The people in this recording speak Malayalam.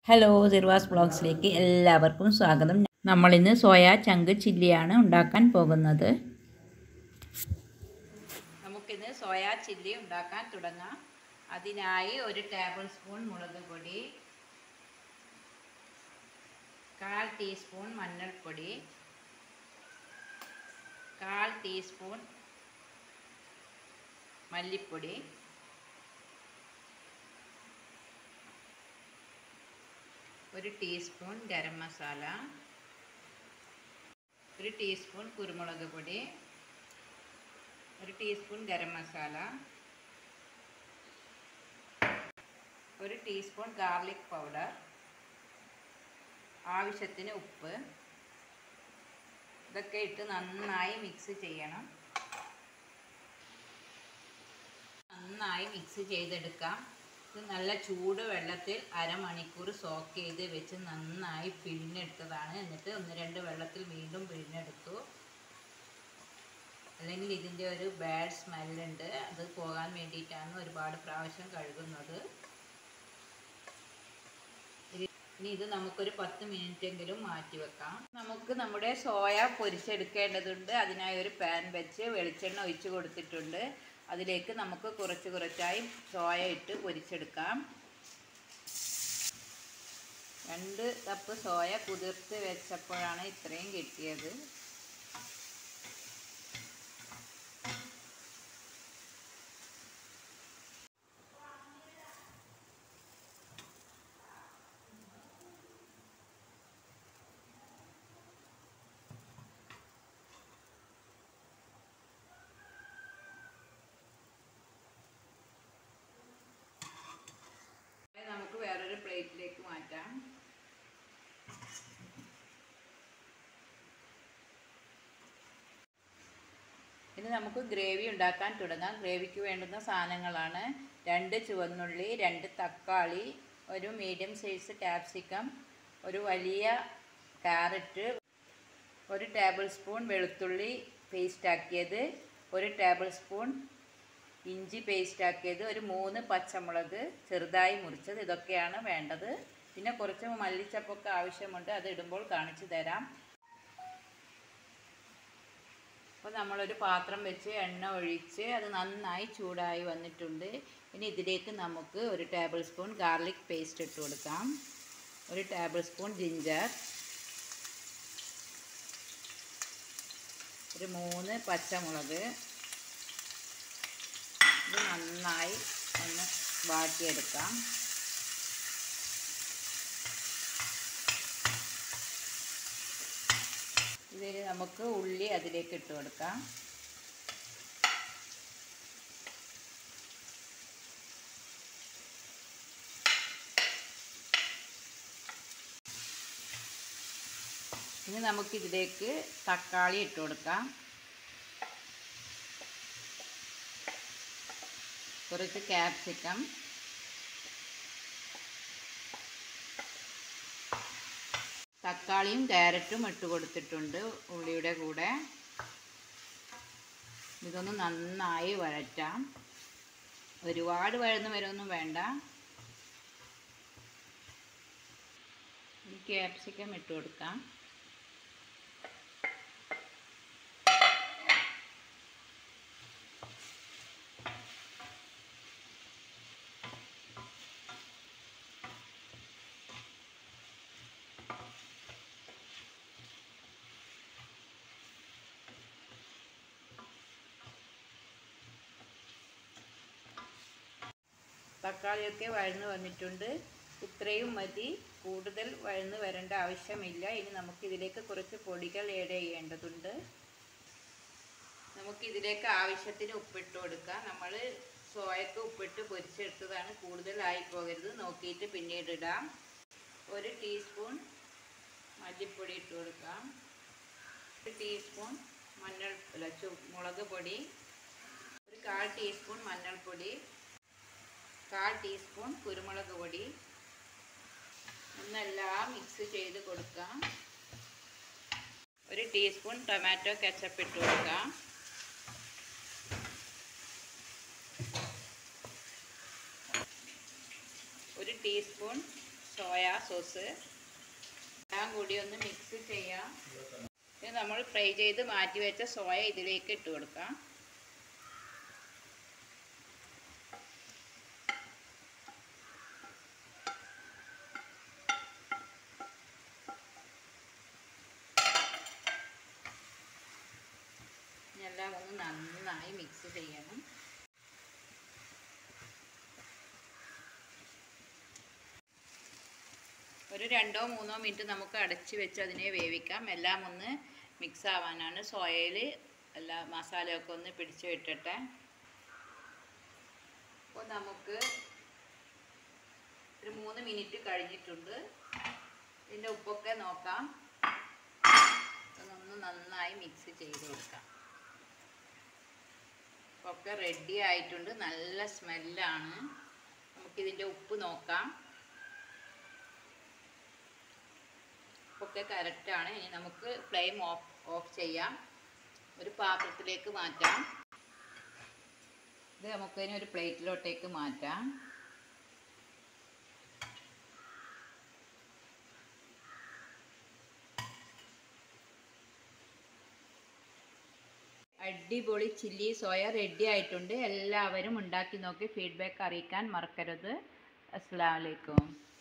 ഹലോ സിർവാസ് ബ്ലോഗ്സിലേക്ക് എല്ലാവർക്കും സ്വാഗതം നമ്മളിന്ന് സോയ ചങ്ക് ചില്ലിയാണ് ഉണ്ടാക്കാൻ പോകുന്നത് നമുക്കിന്ന് സോയ ചില്ലി ഉണ്ടാക്കാൻ തുടങ്ങാം അതിനായി ഒരു ടേബിൾ സ്പൂൺ മുളക് പൊടി കാൽ ടീസ്പൂൺ മഞ്ഞൾപ്പൊടി കാൽ ടീസ്പൂൺ മല്ലിപ്പൊടി ഒരു ടീസ്പൂൺ ഗരം മസാല ഒരു ടീസ്പൂൺ കുരുമുളക് പൊടി ഒരു ടീസ്പൂൺ ഗരം മസാല ഒരു ടീസ്പൂൺ ഗാർലിക് പൗഡർ ആവശ്യത്തിന് ഉപ്പ് ഇതൊക്കെ ഇട്ട് നന്നായി മിക്സ് ചെയ്യണം നന്നായി മിക്സ് ചെയ്തെടുക്കാം ഇത് നല്ല ചൂട് വെള്ളത്തിൽ അരമണിക്കൂർ സോക്ക് ചെയ്ത് വെച്ച് നന്നായി പിഴിഞ്ഞെടുത്തതാണ് എന്നിട്ട് ഒന്ന് രണ്ട് വെള്ളത്തിൽ വീണ്ടും പിഴിഞ്ഞെടുത്തു അല്ലെങ്കിൽ ഇതിൻ്റെ ഒരു ബാഡ് സ്മെല്ലുണ്ട് അത് പോകാൻ വേണ്ടിയിട്ടാണ് ഒരുപാട് പ്രാവശ്യം കഴുകുന്നത് ഇനി ഇത് നമുക്കൊരു പത്ത് മിനിറ്റെങ്കിലും മാറ്റി വെക്കാം നമുക്ക് നമ്മുടെ സോയ പൊരിച്ചെടുക്കേണ്ടതുണ്ട് അതിനായി ഒരു പാൻ വെച്ച് വെളിച്ചെണ്ണ ഒഴിച്ച് കൊടുത്തിട്ടുണ്ട് അതിലേക്ക് നമുക്ക് കുറച്ച് കുറച്ചായി സോയ ഇട്ട് പൊരിച്ചെടുക്കാം രണ്ട് കപ്പ് സോയ കുതിർത്ത് വെച്ചപ്പോഴാണ് ഇത്രയും കിട്ടിയത് നമുക്ക് വേറൊരു പ്ലേറ്റിലേക്ക് മാറ്റാം ഇനി നമുക്ക് ഗ്രേവി ഉണ്ടാക്കാൻ തുടങ്ങാം ഗ്രേവിക്ക് വേണ്ടുന്ന സാധനങ്ങളാണ് രണ്ട് ചുവന്നുള്ളി രണ്ട് തക്കാളി ഒരു മീഡിയം സൈസ് ക്യാപ്സിക്കം ഒരു വലിയ ക്യാരറ്റ് ഒരു ടേബിൾ സ്പൂൺ വെളുത്തുള്ളി പേസ്റ്റ് ആക്കിയത് ഒരു ടേബിൾ സ്പൂൺ ഇഞ്ചി പേസ്റ്റ് ആക്കിയത് ഒരു മൂന്ന് പച്ചമുളക് ചെറുതായി മുറിച്ചത് ഇതൊക്കെയാണ് വേണ്ടത് പിന്നെ കുറച്ച് മല്ലിച്ചപ്പൊക്കെ ആവശ്യമുണ്ട് അത് ഇടുമ്പോൾ കാണിച്ചു തരാം അപ്പോൾ നമ്മളൊരു പാത്രം വെച്ച് എണ്ണ ഒഴിച്ച് അത് നന്നായി ചൂടായി വന്നിട്ടുണ്ട് ഇനി ഇതിലേക്ക് നമുക്ക് ഒരു ടേബിൾ സ്പൂൺ ഗാർലിക് പേസ്റ്റ് ഇട്ട് കൊടുക്കാം ഒരു ടേബിൾ സ്പൂൺ ജിഞ്ചർ ഒരു മൂന്ന് പച്ചമുളക് ഇത് നന്നായി ഒന്ന് വാട്ടിയെടുക്കാം ഇതിൽ നമുക്ക് ഉള്ളി അതിലേക്ക് ഇട്ട് കൊടുക്കാം ഇനി നമുക്കിതിലേക്ക് തക്കാളി ഇട്ട് കൊടുക്കാം കുറച്ച് ക്യാപ്സിക്കം തക്കാളിയും ക്യാരറ്റും ഇട്ട് കൊടുത്തിട്ടുണ്ട് ഉള്ളിയുടെ കൂടെ ഇതൊന്ന് നന്നായി വഴറ്റാം ഒരുപാട് വഴന്ന് വരുമൊന്നും വേണ്ട ക്യാപ്സിക്കം ഇട്ട് കൊടുക്കാം തക്കാളിയൊക്കെ വഴന്ന് വന്നിട്ടുണ്ട് ഇത്രയും മതി കൂടുതൽ വഴന്ന് വരേണ്ട ആവശ്യമില്ല ഇനി നമുക്കിതിലേക്ക് കുറച്ച് പൊടികൾ ഏഡ് ചെയ്യേണ്ടതുണ്ട് നമുക്കിതിലേക്ക് ആവശ്യത്തിന് ഉപ്പിട്ട് കൊടുക്കാം നമ്മൾ സോയക്ക് ഉപ്പിട്ട് പൊരിച്ചെടുത്തതാണ് കൂടുതലായി പോകരുത് നോക്കിയിട്ട് പിന്നീട് ഇടാം ഒരു ടീസ്പൂൺ മല്ലിപ്പൊടി ഇട്ട് കൊടുക്കാം ഒരു ടീസ്പൂൺ മഞ്ഞൾ അല്ല ചു മുളക് പൊടി ഒരു കാൽ ടീസ്പൂൺ മഞ്ഞൾപ്പൊടി കാൽ ടീസ്പൂൺ കുരുമുളക് പൊടി ഒന്നെല്ലാം മിക്സ് ചെയ്ത് കൊടുക്കാം ഒരു ടീസ്പൂൺ ടൊമാറ്റോ കെച്ചപ്പ് ഇട്ട് കൊടുക്കാം ഒരു ടീസ്പൂൺ സോയാ സോസ് എല്ലാം കൂടി ഒന്ന് മിക്സ് ചെയ്യാം ഇത് നമ്മൾ ഫ്രൈ ചെയ്ത് മാറ്റി വെച്ച സോയ ഇതിലേക്ക് ഇട്ട് കൊടുക്കാം ഇനി എല്ലാം ഒന്ന് നന്നായി മിക്സ് ചെയ്യണം ഒരു രണ്ടോ മൂന്നോ മിനിറ്റ് നമുക്ക് അടച്ച് വെച്ച് അതിനെ വേവിക്കാം എല്ലാം ഒന്ന് മിക്സ് ആവാനാണ് സോയയിൽ എല്ലാ മസാലയൊക്കെ ഒന്ന് പിടിച്ച് വിട്ടിട്ടെ അപ്പോൾ നമുക്ക് ഒരു മൂന്ന് മിനിറ്റ് കഴിഞ്ഞിട്ടുണ്ട് ഇതിൻ്റെ ഉപ്പൊക്കെ നോക്കാം ഒന്ന് നന്നായി മിക്സ് ചെയ്ത് കൊടുക്കാം ഒക്കെ റെഡി ആയിട്ടുണ്ട് നല്ല സ്മെല്ലാണ് നമുക്കിതിൻ്റെ ഉപ്പ് നോക്കാം ഉപ്പൊക്കെ കറക്റ്റാണ് ഇനി നമുക്ക് ഫ്ലെയിം ഓഫ് ഓഫ് ചെയ്യാം ഒരു പാത്രത്തിലേക്ക് മാറ്റാം ഇത് നമുക്കിനി ഒരു പ്ലേറ്റിലോട്ടേക്ക് മാറ്റാം അടിപൊളി ചില്ലി സോയ റെഡി ആയിട്ടുണ്ട് എല്ലാവരും ഉണ്ടാക്കി നോക്കി ഫീഡ്ബാക്ക് അറിയിക്കാൻ മറക്കരുത് അസ്സാം വലൈക്കും